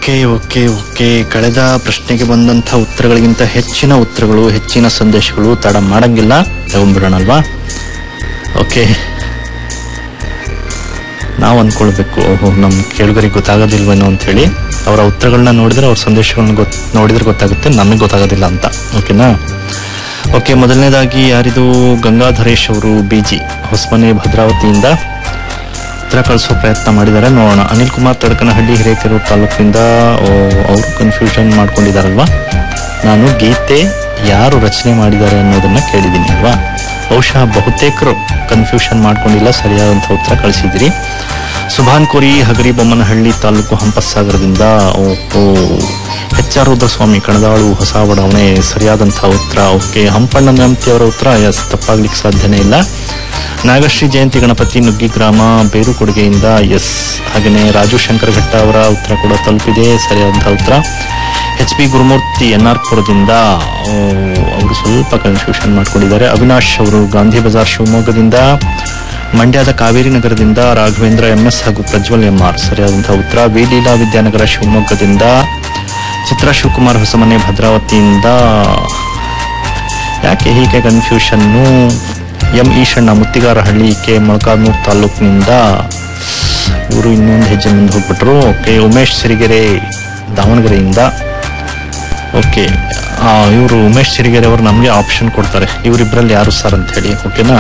okay okay okay ಕಳೆದ ಪ್ರಶ್ನೆಗೆ ಬಂದಂಥ ಉತ್ತರಗಳಿಗಿಂತ ಹೆಚ್ಚಿನ ಉತ್ತರಗಳು ಹೆಚ್ಚಿನ ಸಂದೇಶಗಳು ತಡ ಮಾಡಂಗಿಲ್ಲ ತಗೊಂಡ್ಬಿಡೋಣಲ್ವಾ ಓಕೆ ನಾವು ಅನ್ಕೊಳ್ಬೇಕು ಓಹೋ ನಮ್ಮ ಕೇಳುಗರಿಗೆ ಗೊತ್ತಾಗೋದಿಲ್ವೇನೋ ಅಂತ ಹೇಳಿ ಅವರ ಉತ್ತರಗಳನ್ನ ನೋಡಿದ್ರೆ ಅವ್ರ ಸಂದೇಶಗಳನ್ನ ಗೊತ್ ನೋಡಿದ್ರೆ ಗೊತ್ತಾಗುತ್ತೆ ನಮಗೆ ಗೊತ್ತಾಗೋದಿಲ್ಲ ಅಂತ ಓಕೆನಾ ಓಕೆ ಮೊದಲನೇದಾಗಿ ಯಾರಿದು ಗಂಗಾಧರೇಶ್ ಅವರು ಬಿಜಿ ಹೊಸಮನೆ ಭದ್ರಾವತಿಯಿಂದ ಉತ್ತರ ಕಳಿಸೋ ಪ್ರಯತ್ನ ಮಾಡಿದ್ದಾರೆ ನೋಡೋಣ ಅನಿಲ್ ಕುಮಾರ್ ತಡಕನಹಳ್ಳಿ ಹಿರೇಕೆರೂರು ತಾಲೂಕಿನಿಂದ ಓ, ಅವರು ಕನ್ಫ್ಯೂಷನ್ ಮಾಡ್ಕೊಂಡಿದ್ದಾರಲ್ವಾ ನಾನು ಗೀತೆ ಯಾರು ರಚನೆ ಮಾಡಿದ್ದಾರೆ ಅನ್ನೋದನ್ನ ಕೇಳಿದ್ದೀನಿ ಅಲ್ವಾ ಬಹುಶಃ ಬಹುತೇಕರು ಕನ್ಫ್ಯೂಷನ್ ಮಾಡ್ಕೊಂಡಿಲ್ಲ ಸರಿಯಾದಂಥ ಉತ್ತರ ಕಳಿಸಿದಿರಿ ಸುಭಾನ್ ಕೋರಿ ಹಗರಿ ಬೊಮ್ಮನಹಳ್ಳಿ ತಾಲೂಕು ಹಂಪಸಾಗರದಿಂದ O H R Rudraswamy Kanadalu ಹೊಸ ಬಡಾವಣೆ ಸರಿಯಾದಂಥ ಉತ್ತರ ಓಕೆ ಹಂಪಣ್ಣ ನ್ಯಾಮತಿ ಅವರ ಉತ್ತರ ಎಸ್ ತಪ್ಪಾಗ್ಲಿಕ್ಕೆ ಸಾಧ್ಯನೇ ಇಲ್ಲ ನಾಗಶ್ರೀ ಜಯಂತಿ ಗಣಪತಿ ನುಗ್ಗಿ ಗ್ರಾಮ ಬೇರು ಕೊಡುಗೆಯಿಂದ ಎಸ್ ಹಾಗೆಯೇ ರಾಜು ಶಂಕರ ಘಟ್ಟ ಅವರ ಉತ್ತರ ಕೂಡ ತಲುಪಿದೆ ಸರಿಯಾದಂತಹ ಉತ್ತರ H P Gurumurthy N R ಪುರದಿಂದ ಓ, ಅವರು ಸ್ವಲ್ಪ ಕನ್ಫ್ಯೂಷನ್ ಮಾಡ್ಕೊಂಡಿದ್ದಾರೆ ಅವಿನಾಶ್ ಅವರು ಗಾಂಧಿ ಬಜಾರ್ ಶಿವಮೊಗ್ಗದಿಂದ ಮಂಡ್ಯದ ಕಾವೇರಿ ನಗರದಿಂದ ರಾಘವೇಂದ್ರ ಎಂ ಎಸ್ ಹಾಗೂ ಪ್ರಜ್ವಲ್ ಎಂ ಆರ್ ಸರಿಯಾದಂತಹ ಉತ್ತರ ವಿ ಲೀಲಾ ವಿದ್ಯಾನಗರ ಶಿವಮೊಗ್ಗದಿಂದ ಚಿತ್ರ ಶಿವಕುಮಾರ್ ಹೊಸಮನೆ ಭದ್ರಾವತಿಯಿಂದ ಯಾಕೆ ಹೀಗೆ confusion M Eshanna Muttigarahalli K Molakalmuru ತಾಲೂಕಿನಿಂದ ಇವರು ಇನ್ನೊಂದು ಹೆಜ್ಜೆ ಮುಂದೆ ಹೋಗ್ಬಿಟ್ರು ಓಕೆ ಉಮೇಶ್ ಸಿರಿಗೆರೆ ದಾವಣಗೆರೆಯಿಂದ ಓಕೆ ಇವರು ಉಮೇಶ್ ಸಿರಿಗೆರೆ ಅವರು ನಮಗೆ ಆಪ್ಷನ್ ಕೊಡ್ತಾರೆ ಇವರಿಬ್ಬರಲ್ಲಿ ಯಾರು ಸರ್ ಅಂತ ಹೇಳಿ ಓಕೆನಾ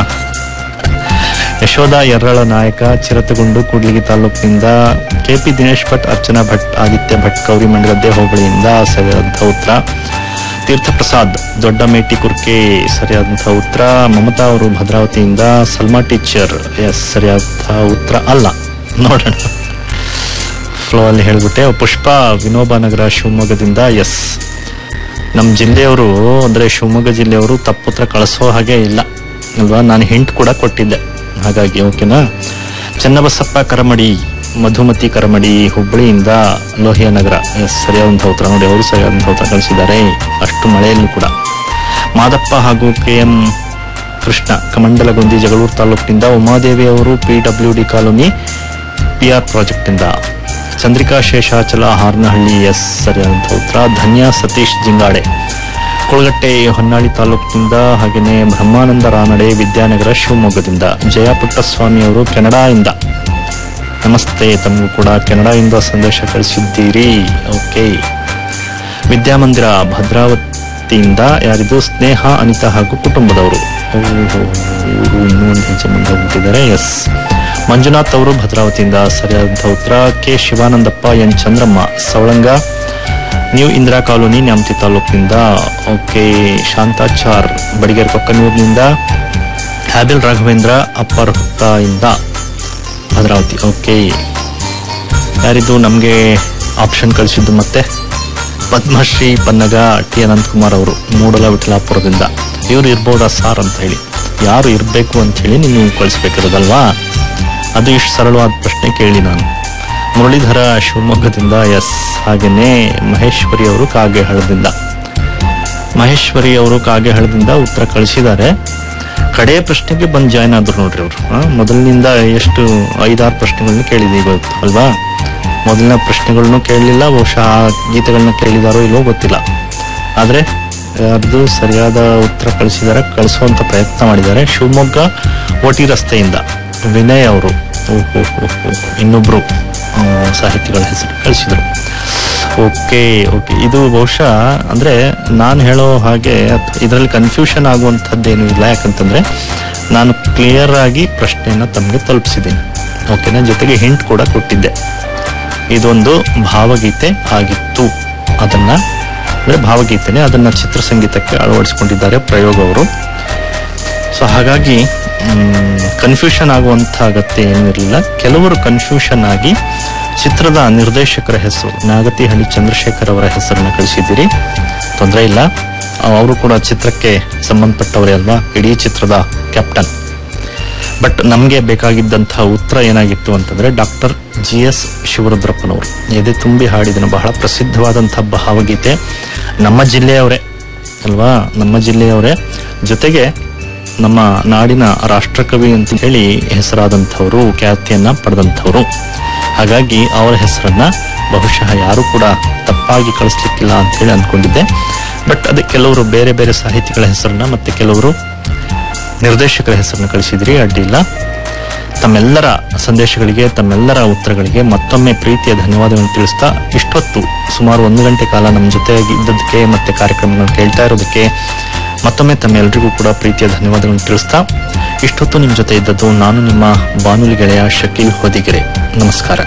ಯಶೋಧ ಯರ್ರಳ ನಾಯಕ ಚಿರತಗುಂಡು ಕೂಡ್ಲಿಗಿ ತಾಲೂಕಿನಿಂದ ಕೆ ಪಿ ದಿನೇಶ್ ಭಟ್ ಅರ್ಚನಾ ಭಟ್ ಆದಿತ್ಯ ಭಟ್ ಗೌರಿ ಮಂಡಗದ್ದೆ ಹೋಬಳಿಯಿಂದ ಸರಿಯಾದಂತಹ ಉತ್ತರ ತೀರ್ಥ ಪ್ರಸಾದ್ ದೊಡ್ಡ ಮೇಟಿ ಕುರ್ಕೆ ಸರಿಯಾದಂತಹ ಉತ್ತರ ಮಮತಾ ಅವರು ಭದ್ರಾವತಿಯಿಂದ ಸಲ್ಮಾ ಟೀಚರ್ ಎಸ್ ಸರಿಯಾದಂತಹ ಉತ್ತರ ಅಲ್ಲ ನೋಡೋಣ ಫ್ಲೋ ಅಲ್ಲಿ ಹೇಳ್ಬಿಟ್ಟೆ ಪುಷ್ಪ ವಿನೋಬ ನಗರ ಶಿವಮೊಗ್ಗದಿಂದ ಎಸ್ ನಮ್ಮ ಜಿಲ್ಲೆಯವರು ಅಂದ್ರೆ ಶಿವಮೊಗ್ಗ ಜಿಲ್ಲೆಯವರು ತಪ್ಪುತ್ರ ಕಳಿಸೋ ಹಾಗೆ ಇಲ್ಲ ಅಲ್ವಾ ನಾನು ಹಿಂಟ್ ಕೂಡ ಕೊಟ್ಟಿದ್ದೆ ಹಾಗಾಗಿ ಓಕೆನಾ ಚನ್ನಬಸಪ್ಪ ಕರಮಡಿ ಮಧುಮತಿ ಕರಮಡಿ ಹುಬ್ಬಳ್ಳಿಯಿಂದ ಲೋಹಿಯ ನಗರ ಎಸ್ ಸರಿಯಾದಂಥ ಉತ್ತರ ನೋಡಿ ಅವರು ಸರಿಯಾದಂಥ ಉತ್ತರ ಕಳಿಸಿದ್ದಾರೆ ಅಷ್ಟು ಮಳೆಯಲ್ಲೂ ಕೂಡ ಮಾದಪ್ಪ ಹಾಗೂ ಕೆ ಎಂ ಕೃಷ್ಣ ಕಮಂಡಲಗುಂದಿ ಜಗಳೂರು ತಾಲೂಕಿನಿಂದ ಉಮಾದೇವಿ ಅವರು P W D colony P R ಪ್ರಾಜೆಕ್ಟಿಂದ ಚಂದ್ರಿಕಾ ಶೇಷಾಚಲ ಹಾರನಹಳ್ಳಿ ಎಸ್ ಸರಿಯಾದಂಥ ಉತ್ತರ ಧನ್ಯ ಸತೀಶ್ ಜಿಂಗಾಡೆ ಕೊಳಗಟ್ಟೆ ಹೊನ್ನಾಳಿ ತಾಲೂಕಿನಿಂದ ಹಾಗೆಯೇ ಬ್ರಹ್ಮಾನಂದ ರಾನಡೆ ವಿದ್ಯಾನಗರ ಶಿವಮೊಗ್ಗದಿಂದ ಜಯ ಪುಟ್ಟಸ್ವಾಮಿ ಅವರು ಕೆನಡಾಯಿಂದ ನಮಸ್ತೆ ತಮಗೂ ಕೂಡ ಕೆನಡಾಯಿಂದ ಸಂದೇಶ ಕಳಿಸಿದ್ದೀರಿ ಓಕೆ ವಿದ್ಯಾಮಂದಿರ ಭದ್ರಾವತಿಯಿಂದ ಯಾರಿದು ಸ್ನೇಹ ಅನಿತಾ ಹಾಗೂ ಕುಟುಂಬದವರು ಓಹೋ, ಇವರು ಇನ್ನೂ ಒಂದು ಹೆಜ್ಜೆ ಮುಂದೆ ಹೋಗ್ಬಿಟ್ಟಿದ್ದಾರೆ ಎಸ್ ಮಂಜುನಾಥ್ ಅವರು ಭದ್ರಾವತಿಯಿಂದ ಸರಿಯಾದಂಥ ಉತ್ತರ K Shivanandappa N Chandramma Savalanga new Indira colony Nyamathi ತಾಲೂಕಿನಿಂದ ಓಕೆ ಶಾಂತಾಚಾರ್ ಬಡಿಗೇರ್ ಕೊಕ್ಕನೂರಿನಿಂದ ಹ್ಯಾಬಿಲ್ ರಾಘವೇಂದ್ರ ಅಪ್ಪರ್ ಹುತ್ತಾಯಿಂದ ಭದ್ರಾವತಿ ಓಕೆ ಯಾರಿದು ನಮಗೆ ಆಪ್ಷನ್ ಕಳಿಸಿದ್ದು ಮತ್ತೆ ಪದ್ಮಶ್ರೀ ಪನ್ನಗ ಟಿ ಅನಂತಕುಮಾರ್ ಅವರು ಮೂಡಲ ವಿಠಲಾಪುರದಿಂದ ಇವರು ಇರ್ಬೋದಾ ಸಾರ್ ಅಂತ ಹೇಳಿ ಯಾರು ಇರಬೇಕು ಅಂತ ಹೇಳಿ ನೀವು ಕಳಿಸ್ಬೇಕಿರೋದಲ್ವಾ ಅದು ಇಷ್ಟು ಸರಳವಾದ ಪ್ರಶ್ನೆ ಕೇಳಿ ನಾನು ಮುರಳೀಧರ ಶಿವಮೊಗ್ಗದಿಂದ ಎಸ್ ಹಾಗೆಯೇ ಮಹೇಶ್ವರಿ ಅವರು ಕಾಗೆಹಳದಿಂದ ಮಹೇಶ್ವರಿ ಅವರು ಕಾಗೆಹಳದಿಂದ ಉತ್ತರ ಕಳಿಸಿದ್ದಾರೆ ಕಡೆ ಪ್ರಶ್ನೆಗೆ ಬಂದು ಜಾಯ್ನ್ ಆದ್ರು ನೋಡ್ರಿ ಅವರು ಮೊದಲಿನಿಂದ ಎಷ್ಟು ಐದಾರು ಪ್ರಶ್ನೆಗಳನ್ನ ಕೇಳಿದೀವಿ ಇವತ್ತು ಅಲ್ವಾ ಮೊದಲಿನ ಪ್ರಶ್ನೆಗಳನ್ನು ಕೇಳಲಿಲ್ಲ ಬಹುಶಃ ಆ ಗೀತೆಗಳನ್ನ ಕೇಳಿದಾರೋ ಇಲ್ವೋ ಗೊತ್ತಿಲ್ಲ ಆದ್ರೆ ಯಾರ್ದು ಸರಿಯಾದ ಉತ್ತರ ಕಳಿಸಿದ್ದಾರೆ ಕಳಿಸುವಂತ ಪ್ರಯತ್ನ ಮಾಡಿದ್ದಾರೆ ಶಿವಮೊಗ್ಗ ಓಟಿ ರಸ್ತೆಯಿಂದ ವಿನಯ್ ಅವರು ಓಹೋ ಇನ್ನೊಬ್ರು ಆ, ಸಾಹಿತಿಗಳ ಹೆಸರು ಕಳಿಸಿದ್ರು ಓಕೆ ಓಕೆ ಇದು ಬಹುಶಃ ಅಂದ್ರೆ ನಾನು ಹೇಳೋ ಹಾಗೆ ಇದರಲ್ಲಿ ಕನ್ಫ್ಯೂಷನ್ ಆಗುವಂಥದ್ದೇನು ಇಲ್ಲ ಯಾಕಂತಂದ್ರೆ ನಾನು ಕ್ಲಿಯರ್ ಆಗಿ ಪ್ರಶ್ನೆಯನ್ನ ತಮಗೆ ತಲುಪಿಸಿದ್ದೀನಿ ಓಕೆನಾ ಜೊತೆಗೆ ಹಿಂಟ್ ಕೂಡ ಕೊಟ್ಟಿದ್ದೆ ಇದೊಂದು ಭಾವಗೀತೆ ಆಗಿತ್ತು ಅದನ್ನ ಅಂದ್ರೆ ಭಾವಗೀತೆನೆ ಅದನ್ನ ಚಿತ್ರಸಂಗೀತಕ್ಕೆ ಅಳವಡಿಸಿಕೊಂಡಿದ್ದಾರೆ ಪ್ರಯೋಗ ಅವರು ಸೊ ಹಾಗಾಗಿ ಕನ್ಫ್ಯೂಷನ್ ಆಗುವಂಥ ಅಗತ್ಯ ಏನೂ ಇರಲಿಲ್ಲ ಕೆಲವರು ಕನ್ಫ್ಯೂಷನ್ ಆಗಿ ಚಿತ್ರದ ನಿರ್ದೇಶಕರ ಹೆಸರು ನಾಗತಿಹಳ್ಳಿ ಚಂದ್ರಶೇಖರ್ ಅವರ ಹೆಸರನ್ನ ಕಳಿಸಿದ್ದೀರಿ ತೊಂದರೆ ಇಲ್ಲ ಅವರು ಕೂಡ ಚಿತ್ರಕ್ಕೆ ಸಂಬಂಧಪಟ್ಟವರೇ ಅಲ್ವಾ ಇಡೀ ಚಿತ್ರದ ಕ್ಯಾಪ್ಟನ್ ಬಟ್ ನಮಗೆ ಬೇಕಾಗಿದ್ದಂತಹ ಉತ್ತರ ಏನಾಗಿತ್ತು ಅಂತಂದ್ರೆ ಡಾಕ್ಟರ್ ಜಿ ಎಸ್ ಶಿವರುದ್ರಪ್ಪನವರು ಎದೆ ತುಂಬಿ ಹಾಡಿದನು ಬಹಳ ಪ್ರಸಿದ್ಧವಾದಂತಹ ಭಾವಗೀತೆ ನಮ್ಮ ಜಿಲ್ಲೆಯವರೇ ಅಲ್ವಾ ನಮ್ಮ ಜಿಲ್ಲೆಯವರೇ ಜೊತೆಗೆ ನಮ್ಮ ನಾಡಿನ ರಾಷ್ಟ್ರಕವಿ ಅಂತ ಹೇಳಿ ಹೆಸರಾದಂಥವರು ಖ್ಯಾತಿಯನ್ನ ಪಡೆದಂಥವರು ಹಾಗಾಗಿ ಅವರ ಹೆಸರನ್ನ ಬಹುಶಃ ಯಾರು ಕೂಡ ತಪ್ಪಾಗಿ ಕಳಿಸ್ಲಿಕ್ಕಿಲ್ಲ ಅಂತೇಳಿ ಅಂದ್ಕೊಂಡಿದ್ದೆ ಬಟ್ ಅದೇ ಕೆಲವರು ಬೇರೆ ಬೇರೆ ಸಾಹಿತಿಗಳ ಹೆಸರನ್ನ ಮತ್ತೆ ಕೆಲವರು ನಿರ್ದೇಶಕರ ಹೆಸರನ್ನು ಕಳಿಸಿದ್ರಿ ಅಡ್ಡಿಲ್ಲ ತಮ್ಮೆಲ್ಲರ ಸಂದೇಶಗಳಿಗೆ ತಮ್ಮೆಲ್ಲರ ಉತ್ತರಗಳಿಗೆ ಮತ್ತೊಮ್ಮೆ ಪ್ರೀತಿಯ ಧನ್ಯವಾದಗಳನ್ನು ತಿಳಿಸ್ತಾ ಇಷ್ಟೊತ್ತು ಸುಮಾರು ಒಂದು ಗಂಟೆ ಕಾಲ ನಮ್ಮ ಜೊತೆಯಾಗಿ ಇದ್ದದಕ್ಕೆ ಮತ್ತೆ ಕಾರ್ಯಕ್ರಮಗಳನ್ನು ಕೇಳ್ತಾ ಇರೋದಕ್ಕೆ ಮತ್ತೊಮ್ಮೆ ತಮ್ಮೆಲ್ಲರಿಗೂ ಕೂಡ ಪ್ರೀತಿಯ ಧನ್ಯವಾದಗಳನ್ನು ತಿಳಿಸ್ತಾ ಇಷ್ಟೊತ್ತು ನಿಮ್ಮ ಜೊತೆ ಇದ್ದದ್ದು ನಾನು ನಿಮ್ಮ ಬಾನುಲಿ ಗೆಳೆಯ ಶಕೀಲ್ ಹೊದಿಗೆರೆ ನಮಸ್ಕಾರ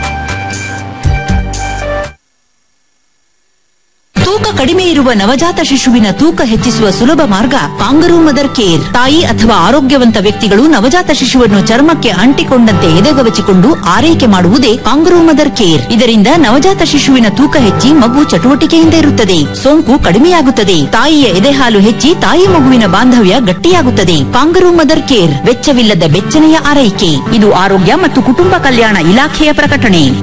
ತೂಕ ಕಡಿಮೆ ಇರುವ ನವಜಾತ ಶಿಶುವಿನ ತೂಕ ಹೆಚ್ಚಿಸುವ ಸುಲಭ ಮಾರ್ಗ ಕಾಂಗರೂ ಮದರ್ ಕೇರ್ ತಾಯಿ ಅಥವಾ ಆರೋಗ್ಯವಂತ ವ್ಯಕ್ತಿಗಳು ನವಜಾತ ಶಿಶುವನ್ನು ಚರ್ಮಕ್ಕೆ ಅಂಟಿಕೊಂಡಂತೆ ಎದೆಗವಚಿಕೊಂಡು ಆರೈಕೆ ಮಾಡುವುದೇ ಕಾಂಗರೂ ಮದರ್ ಕೇರ್ ಇದರಿಂದ ನವಜಾತ ಶಿಶುವಿನ ತೂಕ ಹೆಚ್ಚಿ ಮಗು ಚಟುವಟಿಕೆಯಿಂದ ಇರುತ್ತದೆ ಸೋಂಕು ಕಡಿಮೆಯಾಗುತ್ತದೆ ತಾಯಿಯ ಎದೆಹಾಲು ಹೆಚ್ಚಿ ತಾಯಿ ಮಗುವಿನ ಬಾಂಧವ್ಯ ಗಟ್ಟಿಯಾಗುತ್ತದೆ ಕಾಂಗರೂ ಮದರ್ ಕೇರ್ ವೆಚ್ಚವಿಲ್ಲದ ಬೆಚ್ಚನೆಯ ಆರೈಕೆ ಇದು ಆರೋಗ್ಯ ಮತ್ತು ಕುಟುಂಬ ಕಲ್ಯಾಣ ಇಲಾಖೆಯ ಪ್ರಕಟಣೆ